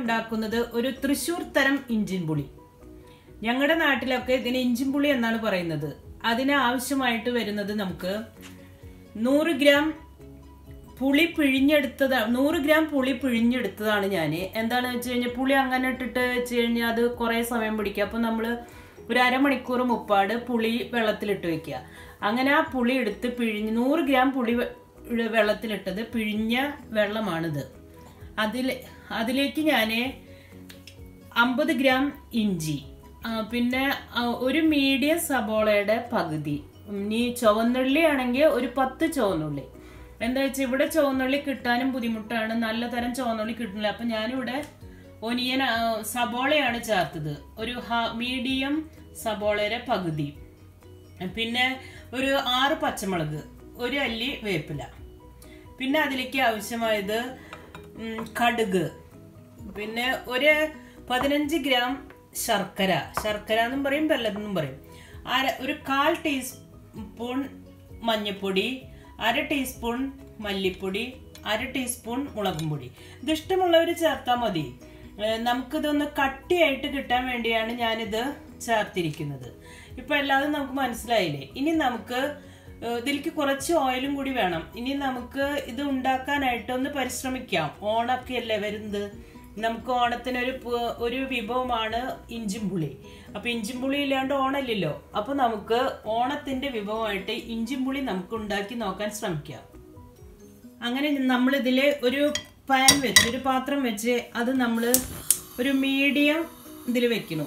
ഉണ്ടാക്കുന്നത് ഒരു തൃശ്ശൂർ തരം ഇഞ്ചിൻ പുളി ഞങ്ങളുടെ നാട്ടിലൊക്കെ ഇതിന് ഇഞ്ചിൻ പുളി എന്നാണ് പറയുന്നത് അതിന് ആവശ്യമായിട്ട് വരുന്നത് നമുക്ക് നൂറ് ഗ്രാം പുളി പിഴിഞ്ഞെടുത്തത് നൂറ് ഗ്രാം പുളി പിഴിഞ്ഞെടുത്തതാണ് ഞാൻ എന്താണെന്ന് വെച്ച് കഴിഞ്ഞാൽ പുളി അങ്ങനെ ഇട്ടിട്ട് വെച്ച് കഴിഞ്ഞാൽ അത് കുറേ സമയം പിടിക്കും അപ്പോൾ നമ്മൾ ഒരു അരമണിക്കൂർ മുപ്പാട് പുളി വെള്ളത്തിലിട്ട് വെക്കുക അങ്ങനെ ആ പുളി എടുത്ത് പിഴിഞ്ഞ് നൂറ് ഗ്രാം പുളി വെ- വെള്ളത്തിലിട്ടത് പിഴിഞ്ഞ വെള്ളമാണിത് അതിൽ അതിലേക്ക് ഞാൻ അമ്പത് ഗ്രാം ഇഞ്ചി ആ, പിന്നെ ആ, ഒരു മീഡിയം സബോളയുടെ പകുതി ഇനി ചുവന്നുള്ളി ആണെങ്കിൽ ഒരു പത്ത് ചുവന്നുള്ളി എന്താ വെച്ചാൽ ഇവിടെ ചുവന്നുള്ളി കിട്ടാനും ബുദ്ധിമുട്ടാണ് നല്ല തരം ചുവന്നുള്ളി കിട്ടുന്നില്ല അപ്പം ഞാനിവിടെ ഒനിയൻ ആ, സബോളയാണ് ചേർത്തത് ഒരു മീഡിയം സബോളയുടെ പകുതി പിന്നെ ഒരു ആറ് പച്ചമുളക് ഒരു അല്ലി വേപ്പില പിന്നെ അതിലേക്ക് ആവശ്യമായത് ഉം, കടുക് പിന്നെ ഒരു പതിനഞ്ച് ഗ്രാം ശർക്കര ശർക്കര എന്നും പറയും വെല്ലതെന്നും പറയും അര ഒരു കാൽ ടീസ്പൂൺ മഞ്ഞൾപ്പൊടി അര ടീസ്പൂൺ മല്ലിപ്പൊടി അര ടീസ്പൂൺ മുളകും പൊടി ഇത് ഇഷ്ടമുള്ളവർ ചേർത്താൽ മതി ഏഹ് നമുക്കിതൊന്ന് കട്ടിയായിട്ട് കിട്ടാൻ വേണ്ടിയാണ് ഞാനിത് ചേർത്തിരിക്കുന്നത് ഇപ്പൊ എല്ലാതും നമുക്ക് മനസ്സിലായില്ലേ ഇനി നമുക്ക് ഏഹ് ഇതിലേക്ക് കുറച്ച് ഓയിലും കൂടി വേണം ഇനി നമുക്ക് ഇത് ഉണ്ടാക്കാനായിട്ട് ഒന്ന് പരിശ്രമിക്കാം ഓണൊക്കെ അല്ലേ വരുന്നത് നമുക്ക് ഓണത്തിന് ഒരു പു- ഒരു വിഭവമാണ് ഇഞ്ചിമ്പുളി അപ്പൊ ഇഞ്ചിമ്പുളി ഇല്ലാണ്ട് ഓണമില്ലല്ലോ അപ്പൊ നമുക്ക് ഓണത്തിന്റെ വിഭവമായിട്ട് ഇഞ്ചിമ്പുളി നമുക്ക് ഉണ്ടാക്കി നോക്കാൻ ശ്രമിക്കാം അങ്ങനെ നമ്മൾ ഇതില് ഒരു പാൻ വെച്ച് ഒരു പാത്രം വെച്ച് അത് നമ്മൾ ഒരു മീഡിയം ഇതിൽ വെക്കണം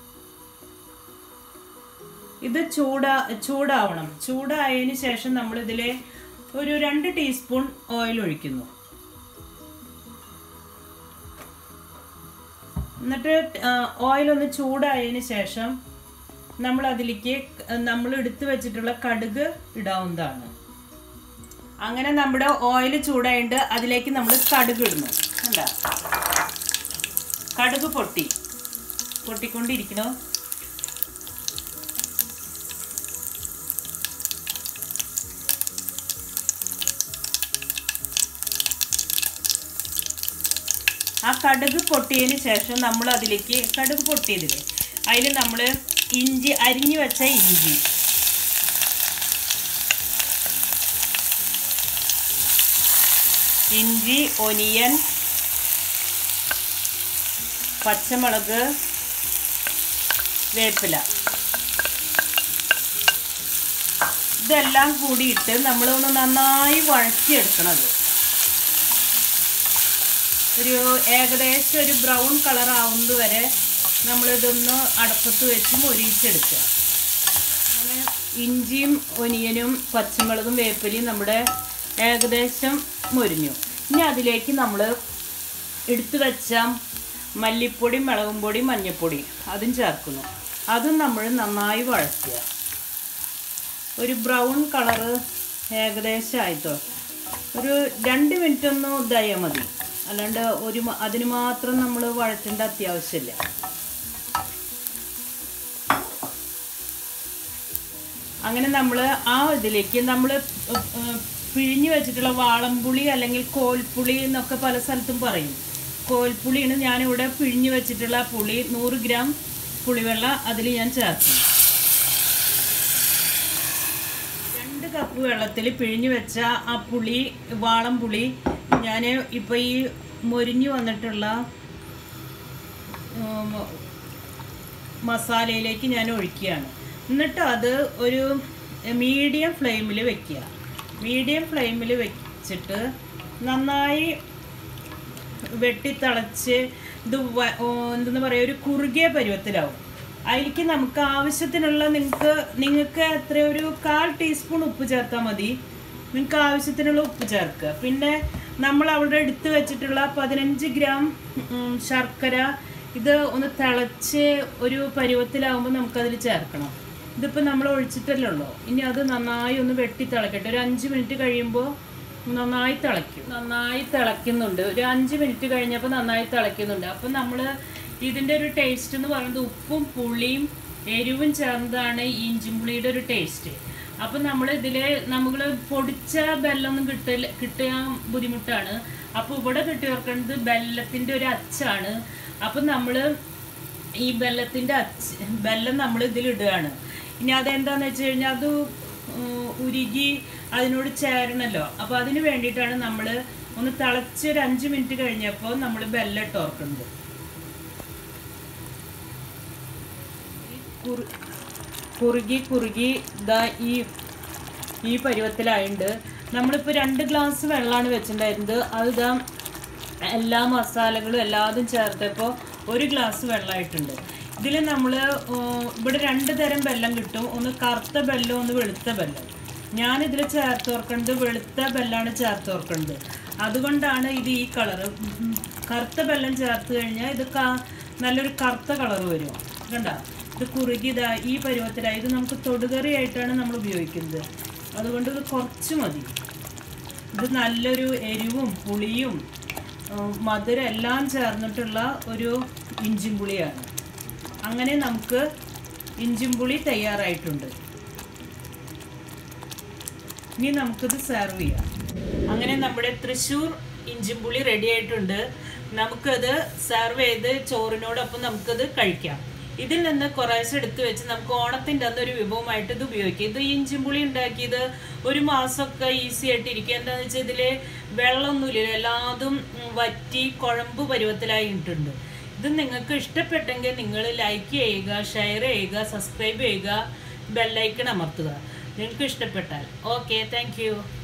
ഇത് ചൂടാ ചൂടാവണം ചൂടായതിന് ശേഷം നമ്മൾ ഇതിൽ ഒരു രണ്ട് ടീസ്പൂൺ ഓയിൽ ഒഴിക്കുന്നു എന്നിട്ട് ഓയിൽ ഒന്ന് ചൂടായതിന് ശേഷം നമ്മൾ അതിലേക്ക് നമ്മൾ എടുത്തു വെച്ചിട്ടുള്ള കടുക് ഇടാവുന്നതാണ് അങ്ങനെ നമ്മുടെ ഓയിൽ ചൂടായിട്ട് അതിലേക്ക് നമ്മൾ കടുക് ഇടുന്നു കണ്ട കടുക് പൊട്ടി പൊട്ടിക്കൊണ്ടിരിക്കണോ ആ കടുക് പൊട്ടിയതിന് ശേഷം നമ്മൾ അതിലേക്ക് കടുക് പൊട്ടിയതില്ലേ അതിൽ നമ്മൾ ഇഞ്ചി അരിഞ്ഞു വെച്ച ഇഞ്ചി ഇഞ്ചി ഒനിയൻ പച്ചമുളക് വേപ്പില ഇതെല്ലാം കൂടിയിട്ട് നമ്മളൊന്ന് നന്നായി വഴറ്റിയെടുക്കണത് ഒരു ഏകദേശം ഒരു ബ്രൗൺ കളർ ആവുന്നത് വരെ നമ്മളിതൊന്ന് അടപ്പത്ത് വെച്ച് മൊരിയിച്ചെടുക്കുക അങ്ങനെ ഇഞ്ചിയും ഒനിയനും പച്ചമുളകും വേപ്പിലയും നമ്മുടെ ഏകദേശം മൊരിഞ്ഞു ഇനി അതിലേക്ക് നമ്മൾ എടുത്തു വെച്ച മല്ലിപ്പൊടി മുളകും പൊടി മഞ്ഞൾപ്പൊടി അതും ചേർക്കുന്നു അതും നമ്മൾ നന്നായി വഴറ്റുക ഒരു ബ്രൗൺ കളറ് ഏകദേശം ആയിട്ടോ ഒരു രണ്ട് മിനിറ്റ് ഒന്ന് ഇതായാൽ മതി അല്ലാണ്ട് ഒരു മ- അതിന് മാത്രം നമ്മൾ വഴറ്റേണ്ട അത്യാവശ്യമില്ല അങ്ങനെ നമ്മൾ ആ ഇതിലേക്ക് നമ്മൾ പിഴിഞ്ഞു വെച്ചിട്ടുള്ള വാളംപുളി അല്ലെങ്കിൽ കോൽപ്പുളി എന്നൊക്കെ പല സ്ഥലത്തും പറയും കോൽപ്പുളിയാണ് ഞാനിവിടെ പിഴിഞ്ഞു വെച്ചിട്ടുള്ള പുളി നൂറ് ഗ്രാം പുളിവെള്ള അതിൽ ഞാൻ ചേർക്കും രണ്ട് കപ്പ് വെള്ളത്തിൽ പിഴിഞ്ഞു വെച്ച ആ പുളി വാളം പുളി ഞാൻ ഇപ്പോൾ ഈ മൊരിഞ്ഞു വന്നിട്ടുള്ള ഉം, മസാലയിലേക്ക് ഞാൻ ഒഴിക്കുകയാണ് എന്നിട്ട് അത് ഒരു മീഡിയം ഫ്ലെയിമിൽ വെക്കുക മീഡിയം ഫ്ലെയിമിൽ വെച്ചിട്ട് നന്നായി വെട്ടിത്തിളച്ച് ഇത് വ- ഓ, എന്തെന്ന് പറയുക ഒരു കുറുകിയ പരുവത്തിലാവും അതിലേക്ക് നമുക്ക് ആവശ്യത്തിനുള്ള നിങ്ങൾക്ക് നിങ്ങൾക്ക് എത്ര ഒരു കാൽ ടീസ്പൂൺ ഉപ്പ് ചേർത്താൽ മതി നിങ്ങൾക്ക് ആവശ്യത്തിനുള്ള ഉപ്പ് ചേർക്കുക പിന്നെ നമ്മൾ അവിടെ എടുത്തു വെച്ചിട്ടുള്ള പതിനഞ്ച് ഗ്രാം ഉം, ശർക്കര ഇത് ഒന്ന് തിളച്ച് ഒരു പരുവത്തിലാവുമ്പോൾ നമുക്കതിൽ ചേർക്കണം ഇതിപ്പോൾ നമ്മൾ ഒഴിച്ചിട്ടല്ലേ ഉള്ളൂ ഇനി അത് നന്നായി ഒന്ന് വെട്ടി തിളക്കട്ടെ ഒരു അഞ്ച് മിനിറ്റ് കഴിയുമ്പോൾ നന്നായി തിളയ്ക്കും നന്നായി തിളയ്ക്കുന്നുണ്ട് ഒരു അഞ്ച് മിനിറ്റ് കഴിഞ്ഞപ്പോൾ നന്നായി തിളയ്ക്കുന്നുണ്ട് അപ്പം നമ്മൾ ഇതിൻ്റെ ഒരു ടേസ്റ്റ് എന്ന് പറയുന്നത് ഉപ്പും പുളിയും എരിവും ചേർന്നതാണ് ഈ ഇഞ്ചിമ്പുളിയുടെ ഒരു ടേസ്റ്റ് അപ്പം നമ്മൾ ഇതിൽ നമ്മൾ പൊടിച്ച വെല്ലമൊന്നും കിട്ടില്ല കിട്ടാൻ ബുദ്ധിമുട്ടാണ് അപ്പോൾ ഇവിടെ കിട്ടിയവർക്കുന്നത് ബെല്ലത്തിന്റെ ഒരു അച്ചാണ് അപ്പൊ നമ്മള് ഈ ബെല്ലത്തിന്റെ അച്ച് ബെല്ലം നമ്മൾ ഇതിലിടുകയാണ് ഇനി അതെന്താന്ന് വെച്ച് കഴിഞ്ഞാൽ അത് ഉം, ഉരുകി അതിനോട് ചേരണല്ലോ അപ്പൊ അതിന് വേണ്ടിയിട്ടാണ് നമ്മൾ ഒന്ന് തിളച്ച് ഒരു അഞ്ച് മിനിറ്റ് കഴിഞ്ഞപ്പോൾ നമ്മൾ ബെല്ലം ഇട്ട് ഓർക്കുന്നത് കുറു- കുറുകി കുറുകി ഇതാ ഈ ഈ പരുവത്തിലായിട്ടുണ്ട് നമ്മളിപ്പോൾ രണ്ട് ഗ്ലാസ് വെള്ളമാണ് വെച്ചിട്ടുണ്ടായിരുന്നത് അത് ഇതാ എല്ലാ മസാലകളും എല്ലാതും ചേർത്തപ്പോൾ ഒരു ഗ്ലാസ് വെള്ളമായിട്ടുണ്ട് ഇതിൽ നമ്മൾ ഇവിടെ രണ്ട് തരം വെള്ളം കിട്ടും ഒന്ന് കറുത്ത വെള്ളം ഒന്ന് വെളുത്ത വെള്ളം ഞാനിതിൽ ചേർത്ത് ഓർക്കുന്നത് വെളുത്ത വെള്ളമാണ് ചേർത്ത് ഓർക്കുന്നത് അതുകൊണ്ടാണ് ഇത് ഈ കളറ് കറുത്ത വെള്ളം ചേർത്ത് കഴിഞ്ഞാൽ ഇത് ക- നല്ലൊരു കറുത്ത കളർ വരും കണ്ട ഇത് കുറുകിയതാ ഈ പരുവത്തിലായി ഇത് നമുക്ക് തൊടുകറിയായിട്ടാണ് നമ്മൾ ഉപയോഗിക്കുന്നത് അതുകൊണ്ട് ഇത് കുറച്ച് മതി ഇത് നല്ലൊരു എരിവും പുളിയും ഉം, മധുരം എല്ലാം ചേർന്നിട്ടുള്ള ഒരു ഇഞ്ചിൻ പുളിയാണ് അങ്ങനെ നമുക്ക് ഇഞ്ചിൻ പുളി തയ്യാറായിട്ടുണ്ട് ഇനി നമുക്കിത് സെർവ് ചെയ്യാം അങ്ങനെ നമ്മുടെ തൃശ്ശൂർ ഇഞ്ചിമ്പുളി റെഡി ആയിട്ടുണ്ട് നമുക്കത് സെർവ് ചെയ്ത് ചോറിനോടൊപ്പം നമുക്കത് കഴിക്കാം ഇതിൽ നിന്ന് കുറേശ്ശെ എടുത്ത് വെച്ച് നമുക്ക് ഓണത്തിൻ്റെ അന്ന് ഒരു വിഭവമായിട്ട് ഇത് ഉപയോഗിക്കാം ഇത് ഇഞ്ചിമ്പുളി ഉണ്ടാക്കിയത് ഒരു മാസമൊക്കെ ഈസി ആയിട്ട് ഇരിക്കുക എന്താണെന്ന് വെച്ചാൽ ഇതിൽ വെള്ളമൊന്നുമില്ല എല്ലാതും ഉം, വറ്റി കുഴമ്പ് പരുവത്തിലായിട്ടുണ്ട് ഇത് നിങ്ങൾക്ക് ഇഷ്ടപ്പെട്ടെങ്കിൽ നിങ്ങൾ ലൈക്ക് ചെയ്യുക ഷെയർ ചെയ്യുക സബ്സ്ക്രൈബ് ചെയ്യുക ബെല്ലൈക്കൺ അമർത്തുക നിങ്ങൾക്ക് ഇഷ്ടപ്പെട്ടാൽ ഓക്കെ താങ്ക്